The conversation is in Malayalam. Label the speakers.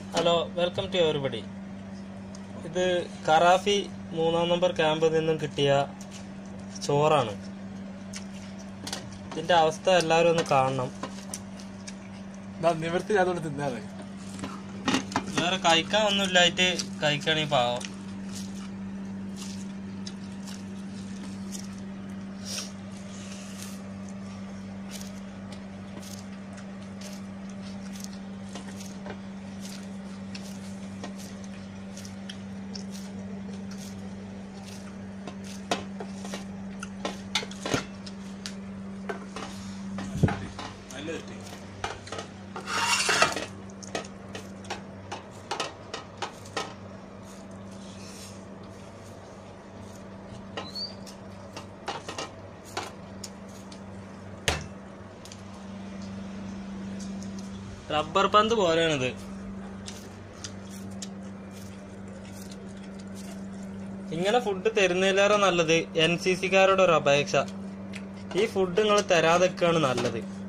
Speaker 1: ഹലോ വെൽക്കം ടു എവറിബഡി ഇത് കറാഫി മൂന്നാം നമ്പർ ക്യാമ്പിൽ നിന്നും കിട്ടിയ ചോറാണ് ഇതിന്റെ അവസ്ഥ എല്ലാവരും ഒന്ന് കാണണം
Speaker 2: നിവർത്തി അതുകൊണ്ട് തിന്നാതെ
Speaker 1: വേറെ കഴിക്കാൻ ഒന്നുമില്ലായിട്ട് കഴിക്കണീ പാവം റബ്ബർ പന്ത് പോലെയാണിത് ഇങ്ങനെ ഫുഡ് തരുന്നതിലേറെ നല്ലത് എൻ സി സിക്കാരുടെ ഒരു അപേക്ഷ ഈ ഫുഡ് നിങ്ങൾ തരാതൊക്കെയാണ് നല്ലത്